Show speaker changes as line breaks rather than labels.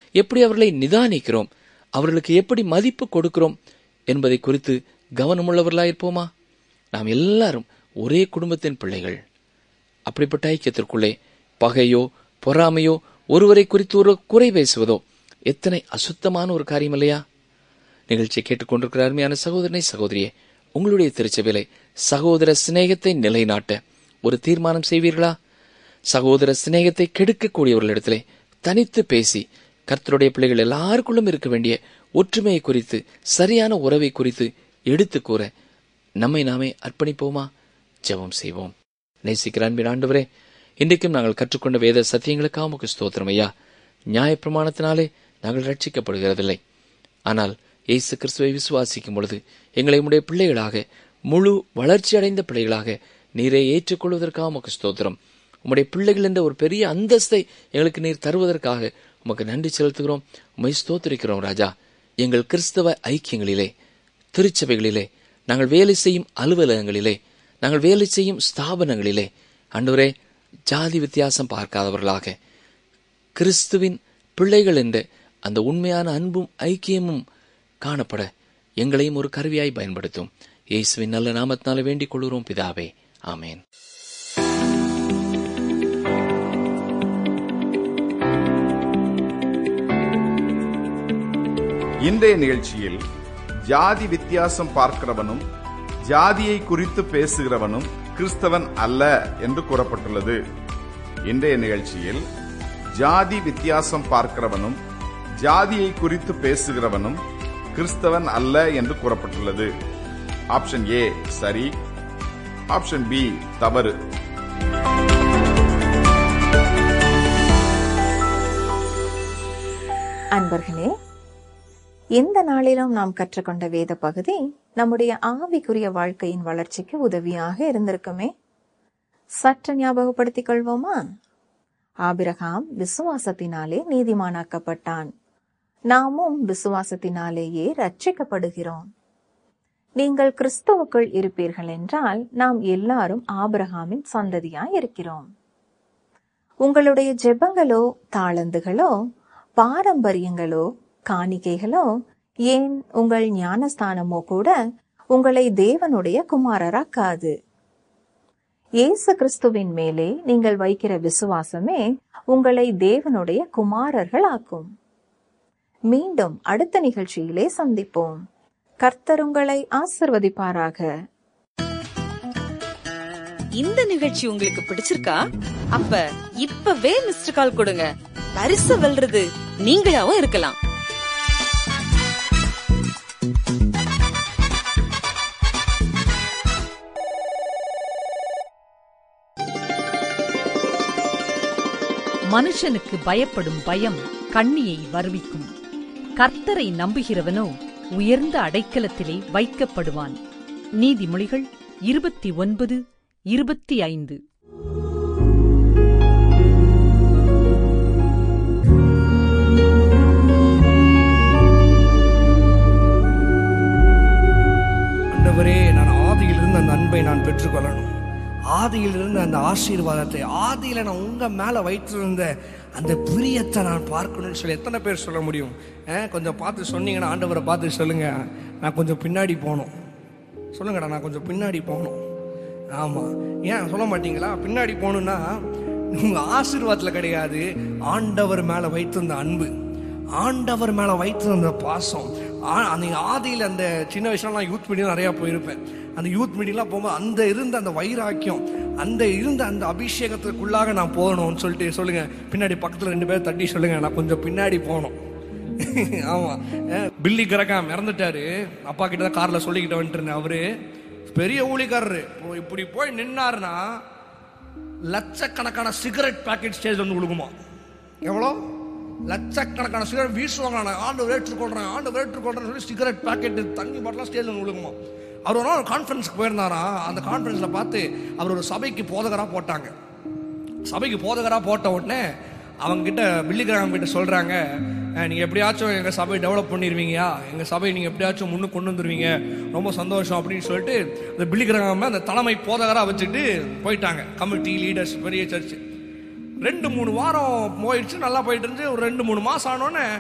எப்படி அவர்களை நிதானிக்கிறோம் அவர்களுக்கு எப்படி மதிப்பு கொடுக்கிறோம் என்பதை குறித்து கவனமுள்ளவர்களாயிருப்போமா நாம் எல்லாரும் ஒரே குடும்பத்தின் பிள்ளைகள் அப்படிப்பட்ட ஐக்கியத்திற்குள்ளே பகையோ பொறாமையோ ஒருவரை குறித்து ஒரு குறை பேசுவதோ எத்தனை அசுத்தமான ஒரு காரியம் இல்லையா நிகழ்ச்சியை கேட்டுக்கொண்டிருக்கிற அருமையான சகோதரனை சகோதரியே உங்களுடைய திருச்சபையிலே சகோதர சிநேகத்தை நிலைநாட்ட ஒரு தீர்மானம் செய்வீர்களா சகோதர சிநேகத்தை கெடுக்கக்கூடியவர்களிடத்திலே தனித்து பேசி கர்த்தருடைய பிள்ளைகள் எல்லாருக்குள்ளும் இருக்க வேண்டிய ஒற்றுமையை குறித்து சரியான உறவை குறித்து எடுத்துக் கூற நம்மை நாமே அர்ப்பணிப்போமா ஜெபம் செய்வோம் நேசிக்கிற அன்பின் ஆண்டவரே இன்றைக்கும் நாங்கள் கற்றுக்கொண்ட வேத சத்தியங்களுக்காக உமக்கு ஸ்தோத்திரம் ஐயா நியாயப்பிரமாணத்தினாலே நாங்கள் ரட்சிக்கப்படுகிறதில்லை ஆனால் இயேசு கிறிஸ்துவை விசுவாசிக்கும் பொழுது எங்களை உடைய பிள்ளைகளாக முழு வளர்ச்சி அடைந்த பிள்ளைகளாக நீரை ஏற்றுக்கொள்வதற்காக உமக்கு ஸ்தோத்திரம் உம்முடைய பிள்ளைகள் என்ற ஒரு பெரிய அந்தஸ்தை எங்களுக்கு நீர் தருவதற்காக உமக்கு நன்றி செலுத்துகிறோம் உமை ஸ்தோத்திரிக்கிறோம் ராஜா எங்கள் கிறிஸ்தவ ஐக்கியங்களிலே திருச்சபைகளிலே நாங்கள் வேலை செய்யும் அலுவலகங்களிலே நாங்கள் வேலை செய்யும் ஸ்தாபனங்களிலே அன்றுவரே ஜாதி வித்தியாசம் பார்க்காதவர்களாக கிறிஸ்துவின் பிள்ளைகள் என்ற அந்த உண்மையான அன்பும் ஐக்கியமும் காணப்பட எங்களையும் ஒரு கருவியாய் பயன்படுத்தும் இயேசுவின் நல்ல நாமத்தினால வேண்டிக் கொள்கிறோம் பிதாவே ஆமேன்
இன்றைய நிகழ்ச்சியில் ஜாதி வித்தியாசம் பார்க்கிறவனும் ஜாதியை குறித்து பேசுகிறவனும் கிறிஸ்தவன் அல்ல என்று கூறப்பட்டுள்ளது இன்றைய நிகழ்ச்சியில் ஜாதி வித்தியாசம் பார்க்கிறவனும் ஜாதியை குறித்து பேசுகிறவனும் கிறிஸ்தவன் அல்ல என்று கூறப்பட்டுள்ளது ஆப்ஷன் ஏ சரி ஆப்ஷன் பி தவறு
அன்பர்களே இந்த நாளிலும் நாம் கற்றுக்கொண்ட வேத பகுதி நம்முடைய ஆவிக்குரிய வாழ்க்கையின் வளர்ச்சிக்கு உதவியாக இருந்திருக்குமே சற்று ஞாபகப்படுத்திக் கொள்வோமா ஆபிரகாம் விசுவாசத்தினாலே நீதிமானாக்கப்பட்டான் நாமும் விசுவாசத்தினாலேயே ரட்சிக்கப்படுகிறோம் நீங்கள் கிறிஸ்துவுக்குள் இருப்பீர்கள் என்றால் நாம் எல்லாரும் ஆபிரகாமின் சந்ததியாய் இருக்கிறோம் உங்களுடைய ஜெபங்களோ தாளந்துகளோ பாரம்பரியங்களோ காணிக்கைகளோ ஏன் உங்கள் ஞானஸ்தானமோ கூட உங்களை தேவனுடைய குமாரராக்காது இயேசு கிறிஸ்துவின் மேலே நீங்கள் வைக்கிற விசுவாசமே உங்களை தேவனுடைய குமாரர்கள் ஆக்கும் மீண்டும் அடுத்த நிகழ்ச்சியிலே சந்திப்போம் கர்த்தர் உங்களை ஆசிர்வதிப்பாராக
இந்த நிகழ்ச்சி உங்களுக்கு பிடிச்சிருக்கா அப்ப இப்பவே மிஸ்டர் கால் கொடுங்க பரிசு வெல்றது நீங்களாவும் இருக்கலாம்
மனுஷனுக்கு பயப்படும் பயம் கண்ணியை வருவிக்கும் கர்த்தரை நம்புகிறவனோ உயர்ந்த அடைக்கலத்திலே வைக்கப்படுவான் நீதிமொழிகள் இருபத்தி ஒன்பது இருபத்தி ஐந்து
ஆண்டவரே நான் ஆதியிலிருந்து அந்த அன்பை நான் பெற்றுக்கொள்ளணும் ஆதியிலிருந்து அந்த ஆசீர்வாதத்தை ஆதியில நான் உங்க மேல வைத்திருந்த அந்த பிரியத்தை நான் பார்க்கணும்னு சொல்லி எத்தனை பேர் சொல்ல முடியும் அஹ், கொஞ்சம் பார்த்து சொன்னீங்கன்னா ஆண்டவரை பார்த்து சொல்லுங்க நான் கொஞ்சம் பின்னாடி போகணும் சொல்லுங்கடா நான் கொஞ்சம் பின்னாடி போகணும் ஆமா ஏன் சொல்ல மாட்டீங்களா பின்னாடி போகணும்னா உங்க ஆசீர்வாதத்துல கிடையாது ஆண்டவர் மேல வைத்திருந்த அன்பு ஆண்டவர் மேல வைத்திருந்த பாசம் ஆ- அந்த ஆதியில் அந்த சின்ன வயசுல நான் யூத் மீட்டிங் நிறைய போயிருப்பேன் அந்த யூத் மீட்டிங்லாம் போகும்போது அந்த இருந்த அந்த வைராக்கியம் அந்த இருந்த அந்த அபிஷேகத்துக்குள்ளாக நான் போகணும்னு சொல்லிட்டு சொல்லுங்க பின்னாடி பக்கத்துல ரெண்டு பேர் தட்டி சொல்லுங்க நான் கொஞ்சம் பின்னாடி போகணும் ஆமா அஹ் பில்லி கிரகாம் இறந்துட்டாரு அப்பா கிட்ட தான் கார்ல சொல்லிக்கிட்டு வந்துட்டு இருந்தேன் அவரு பெரிய ஊழிக்காரரு இப்போ இப்படி போய் நின்னாருன்னா லட்சக்கணக்கான சிகரெட் பாக்கெட் ஸ்டேஜ் வந்து கொடுக்குமா எவ்வளோ லட்சக்கணக்கான சிகரெட் வீசுவாங்க நான் ஆண்டு ஏற்றுக்கொள்றேன் ஆண்டு ஏற்றுக்கொள்றேன்னு சொல்லி சிகரெட் பாக்கெட் தண்ணி பாட்டெலாம் ஸ்டேஜ் வந்து விழுகுமா அவர் ஒரு நாள் கான்ஃபரன்ஸ்க்கு போயிருந்தாரா அந்த கான்ஃபரன்ஸில் பார்த்து அவர் ஒரு சபைக்கு போதகராக போட்டாங்க சபைக்கு போதகராக போட்ட உடனே அவங்க கிட்ட பில்லிகிராம் கிட்ட சொல்றாங்க "அஹ், நீங்க எப்படியாச்சும் எங்க சபை டெவலப் பண்ணிடுவீங்கயா எங்க சபை நீங்க எப்படியாச்சும் முன்னுக்கு கொண்டு வந்துருவீங்க ரொம்ப சந்தோஷம் அப்படின்னு சொல்லிட்டு அந்த பில்லிகிராம அந்த தலைமை போதகரா வச்சுட்டு போயிட்டாங்க கமிட்டி லீடர்ஸ் பெரிய சர்ச் ரெண்டு மூணு வாரம் போயிடுச்சு நல்லா போயிட்டு இருந்துச்சு ஒரு ரெண்டு மூணு மாசம் ஆனோடனே